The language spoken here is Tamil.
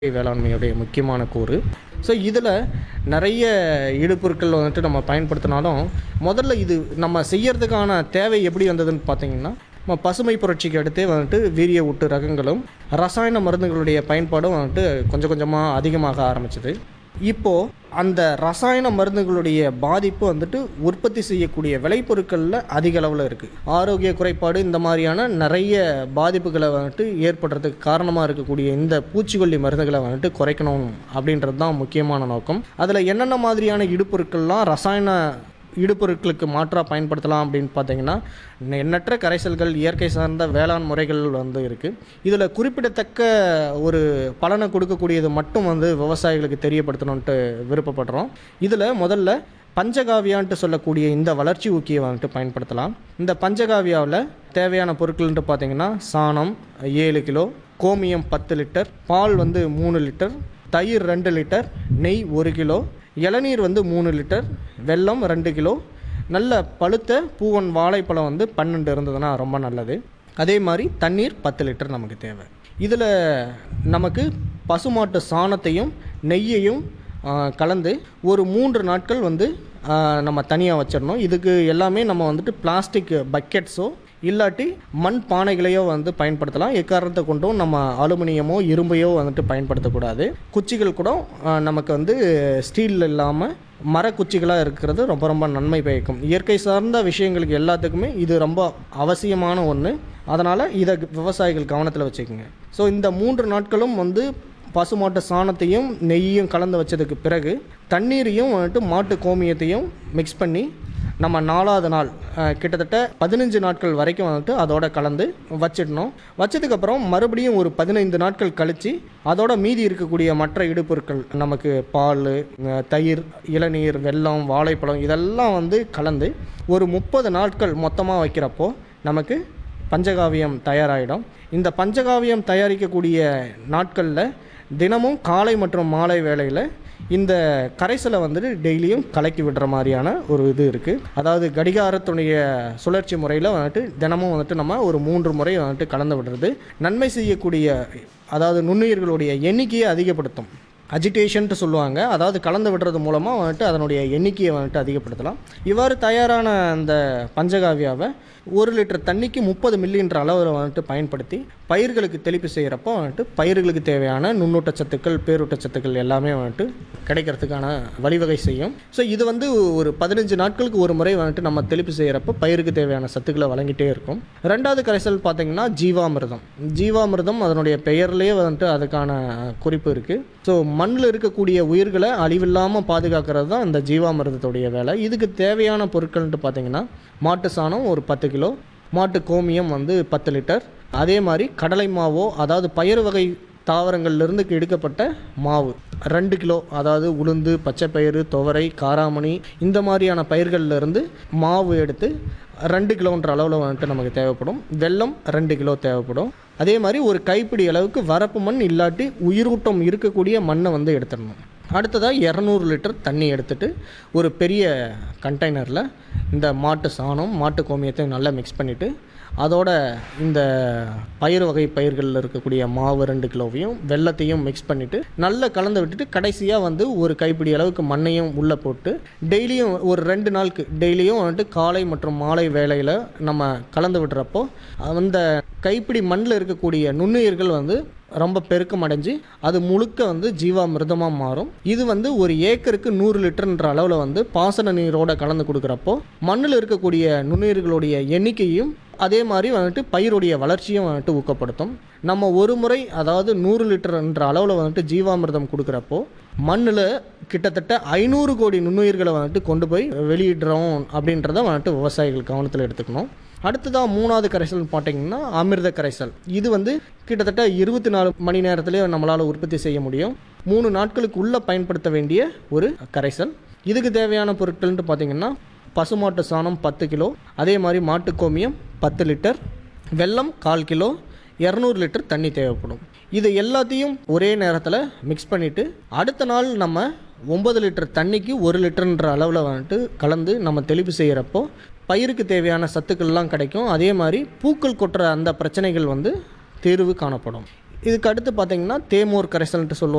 வேளாண்மையுடைய முக்கியமான கூறு ஸோ இதில் நிறைய இடுபொருட்கள் வந்துட்டு நம்ம பயன்படுத்தினாலும் முதல்ல இது நம்ம செய்யறதுக்கான தேவை எப்படி வந்ததுன்னு பார்த்தீங்கன்னா நம்ம பசுமை புரட்சிக்கு அடுத்தே வந்துட்டு வீரிய ஊட்டு ரகங்களும் ரசாயன மருந்துகளுடைய பயன்பாடும் வந்துட்டு கொஞ்சம் கொஞ்சமாக அதிகமாக ஆரம்பிச்சது இப்போது அந்த ரசாயன மருந்துகளுடைய பாதிப்பு வந்துட்டு உற்பத்தி செய்யக்கூடிய விளைபொருட்களில் அதிக அளவில் இருக்குது ஆரோக்கிய குறைபாடு இந்த மாதிரியான நிறைய பாதிப்புகளை வந்துட்டு ஏற்படுறதுக்கு காரணமாக இருக்கக்கூடிய இந்த பூச்சிக்கொல்லி மருந்துகளை வந்துட்டு குறைக்கணும் அப்படின்றது தான் முக்கியமான நோக்கம் அதில் என்னென்ன மாதிரியான இடுபொருட்கள்லாம் ரசாயன இடுபொருட்களுக்கு மாற்றாக பயன்படுத்தலாம் அப்படின்னு பார்த்தீங்கன்னா எண்ணற்ற கரைசல்கள் இயற்கை சார்ந்த வேளாண் முறைகள் வந்து இருக்குது இதில் குறிப்பிடத்தக்க ஒரு பலனை கொடுக்கக்கூடியது மட்டும் வந்து விவசாயிகளுக்கு தெரியப்படுத்தணுன்ட்டு விருப்பப்படுறோம் இதில் முதல்ல பஞ்சகாவியான்ட்டு சொல்லக்கூடிய இந்த வளர்ச்சி ஊக்கியை வந்துட்டு பயன்படுத்தலாம் இந்த பஞ்சகாவியாவில் தேவையான பொருட்கள்ன்ட்டு பார்த்தீங்கன்னா சாணம் ஏழு கிலோ கோமியம் பத்து லிட்டர் பால் வந்து மூணு லிட்டர் தயிர் ரெண்டு லிட்டர் நெய் ஒரு கிலோ இளநீர் வந்து மூணு லிட்டர் வெல்லம் ரெண்டு கிலோ நல்ல பழுத்த பூவன் வாழைப்பழம் வந்து பன்னெண்டு இருந்ததுன்னா ரொம்ப நல்லது அதே மாதிரி தண்ணீர் பத்து லிட்டர் நமக்கு தேவை இதில் நமக்கு பசுமாட்டு சாணத்தையும் நெய்யையும் ஆ, கலந்து ஒரு மூன்று நாட்கள் வந்து ஆ, நம்ம தனியாக வச்சிடணும் இதுக்கு எல்லாமே நம்ம வந்துட்டு பிளாஸ்டிக் பக்கெட்ஸோ இல்லாட்டி மண் பானைகளையோ வந்து பயன்படுத்தலாம் எக்காரணத்தை கொண்டும் நம்ம அலுமினியமோ இரும்பையோ வந்துட்டு பயன்படுத்தக்கூடாது குச்சிகள் கூட ஆ, நமக்கு வந்து ஸ்டீல் இல்லாமல் மரக்குச்சிகளாக இருக்கிறது ரொம்ப ரொம்ப நன்மை பயக்கும் இயற்கை சார்ந்த விஷயங்களுக்கு எல்லாத்துக்குமே இது ரொம்ப அவசியமான ஒன்று அதனால் இதை விவசாயிகள் கவனத்தில் வச்சுக்கோங்க ஸோ இந்த மூன்று நாட்களும் வந்து பசுமாட்டு சாணத்தையும் நெய்யும் கலந்து வச்சதுக்கு பிறகு தண்ணீரையும் வந்துட்டு மாட்டு கோமியத்தையும் மிக்ஸ் பண்ணி நம்ம நாலாவது நாள் அஹ், கிட்டத்தட்ட பதினஞ்சு நாட்கள் வரைக்கும் வந்துட்டு அதோட கலந்து வச்சிடணும் வச்சதுக்கப்புறம் மறுபடியும் ஒரு பதினைந்து நாட்கள் கழித்து அதோட மீதி இருக்கக்கூடிய மற்ற இடுபொருட்கள் நமக்கு பால் அஹ், தயிர் இளநீர் வெல்லம் வாழைப்பழம் இதெல்லாம் வந்து கலந்து ஒரு முப்பது நாட்கள் மொத்தமாக வைக்கிறப்போ நமக்கு பஞ்சகாவியம் தயாராகிடும் இந்த பஞ்சகாவியம் தயாரிக்கக்கூடிய நாட்களில் தினமும் காலை மற்றும் மாலை வேளையில் இந்த கரைசலை வந்துட்டு டெய்லியும் கலக்கி விடுற மாதிரியான ஒரு இது இருக்குது அதாவது கடிகாரத்துடைய சுழற்சி முறையில் வந்துட்டு தினமும் வந்துட்டு நம்ம ஒரு மூன்று முறை வந்துட்டு கலந்து விடுறது நன்மை செய்யக்கூடிய அதாவது நுண்ணுயிர்களுடைய எண்ணிக்கையை அதிகப்படுத்தும் அஜிடேஷன்ட்டு சொல்லுவாங்க அதாவது கலந்து விடுறது மூலமாக வந்துட்டு அதனுடைய எண்ணிக்கையை வந்துட்டு அதிகப்படுத்தலாம் இவ்வாறு தயாரான அந்த பஞ்சகாவியாவை ஒரு லிட்டர் தண்ணிக்கு முப்பது மில்லின்ற அளவில் வந்துட்டு பயன்படுத்தி பயிர்களுக்கு தெளிப்பு செய்கிறப்போ வந்துட்டு பயிர்களுக்கு தேவையான நுண்ணூட்டச்சத்துக்கள் பேரூட்டச்சத்துக்கள் எல்லாமே வந்துட்டு கிடைக்கிறதுக்கான வழிவகை செய்யும் ஸோ இது வந்து ஒரு பதினஞ்சு நாட்களுக்கு ஒரு முறை வந்துட்டு நம்ம தெளிப்பு செய்கிறப்போ பயிருக்கு தேவையான சத்துக்களை வழங்கிட்டே இருக்கும் ரெண்டாவது கரைசல் பார்த்தீங்கன்னா ஜீவாமிர்தம் ஜீவாமிர்தம் அதனுடைய பெயர்லேயே வந்துட்டு அதுக்கான குறிப்பு இருக்குது ஸோ மண்ணில் இருக்கக்கூடிய உயிர்களை அழிவில்லாமல் பாதுகாக்கிறது தான் இந்த ஜீவாமிர்தத்துடைய வேலை இதுக்கு தேவையான பொருட்கள்ன்ட்டு பார்த்தீங்கன்னா மாட்டு சாணம் ஒரு பத்து கிலோ மாட்டு கோமியம் வந்து பத்து லிட்டர் அதே மாதிரி கடலை மாவோ அதாவது பயிர் வகை தாவரங்கள்லேருந்து எடுக்கப்பட்ட மாவு ரெண்டு கிலோ அதாவது உளுந்து பச்சைப்பயிறு துவரை காராமணி இந்த மாதிரியான பயிர்கள்ல இருந்து மாவு எடுத்து ரெண்டு கிலோன்ற அளவில் வந்துட்டு நமக்கு தேவைப்படும் வெல்லம் ரெண்டு கிலோ தேவைப்படும் அதே மாதிரி ஒரு கைப்பிடி அளவுக்கு வரப்பு மண் இல்லாட்டி உயிரூட்டம் இருக்கக்கூடிய மண்ணை வந்து எடுத்துடணும் அடுத்ததாக இரநூறு லிட்டர் தண்ணி எடுத்துட்டு ஒரு பெரிய கண்டெய்னரில் இந்த மாட்டு சாணம் மாட்டு கோமியத்தையும் நல்லா மிக்ஸ் பண்ணிவிட்டு அதோட இந்த பயிர் வகை பயிர்களில் இருக்கக்கூடிய மாவு ரெண்டு கிலோவையும் வெள்ளத்தையும் மிக்ஸ் பண்ணிவிட்டு நல்லா கலந்து விட்டுட்டு கடைசியாக வந்து ஒரு கைப்பிடி அளவுக்கு மண்ணையும் உள்ளே போட்டு டெய்லியும் ஒரு ரெண்டு நாளுக்கு டெய்லியும் வந்துட்டு காலை மற்றும் மாலை வேளையில் நம்ம கலந்து விடுறப்போ அந்த கைப்பிடி மண்ணில் இருக்கக்கூடிய நுண்ணுயிர்கள் வந்து ரொம்ப பெருக்கம் அடைஞ்சு அது முழுக்க வந்து ஜீவாமிர்தமாக மாறும் இது வந்து ஒரு ஏக்கருக்கு நூறு லிட்டர்ன்ற அளவில் வந்து பாசன நீரோட கலந்து கொடுக்குறப்போ மண்ணில் இருக்கக்கூடிய நுண்ணுயிர்களுடைய எண்ணிக்கையும் அதே மாதிரி வந்துட்டு பயிருடைய வளர்ச்சியும் வந்துட்டு ஊக்கப்படுத்தும் நம்ம ஒரு முறை அதாவது நூறு லிட்டர்ன்ற அளவில் வந்துட்டு ஜீவாமிர்தம் கொடுக்குறப்போ மண்ணில் கிட்டத்தட்ட ஐநூறு கோடி நுண்ணுயிர்களை வந்துட்டு கொண்டு போய் வெளியிடுறோம் அப்படின்றத வந்துட்டு விவசாயிகள் கவனத்தில் எடுத்துக்கணும் அடுத்ததாக மூணாவது கரைசல் பார்த்தீங்கன்னா அமிர்த கரைசல் இது வந்து கிட்டத்தட்ட இருபத்தி நாலு மணி நேரத்திலே நம்மளால் உற்பத்தி செய்ய முடியும் மூணு நாட்களுக்கு உள்ளே பயன்படுத்த வேண்டிய ஒரு கரைசல் இதுக்கு தேவையான பொருட்கள்னு பார்த்தீங்கன்னா பசுமாட்டு சாணம் பத்து கிலோ அதே மாதிரி மாட்டு கோமியம் பத்து லிட்டர் வெல்லம் கால் கிலோ இரநூறு லிட்டர் தண்ணி தேவைப்படும் இது எல்லாத்தையும் ஒரே நேரத்தில் மிக்ஸ் பண்ணிவிட்டு அடுத்த நாள் நம்ம ஒம்பது லிட்டர் தண்ணிக்கு ஒரு லிட்டர்ன்ற அளவில் வந்துட்டு கலந்து நம்ம தெளிப்பு செய்கிறப்போ பயிருக்கு தேவையான சத்துக்கள்லாம் கிடைக்கும் அதே மாதிரி பூக்கள் கொட்டுற அந்த பிரச்சனைகள் வந்து தீர்வு காணப்படும் இதுக்கு அடுத்து பார்த்தீங்கன்னா தேமோர் கரைசல்ன்ட்டு சொல்லுவாங்க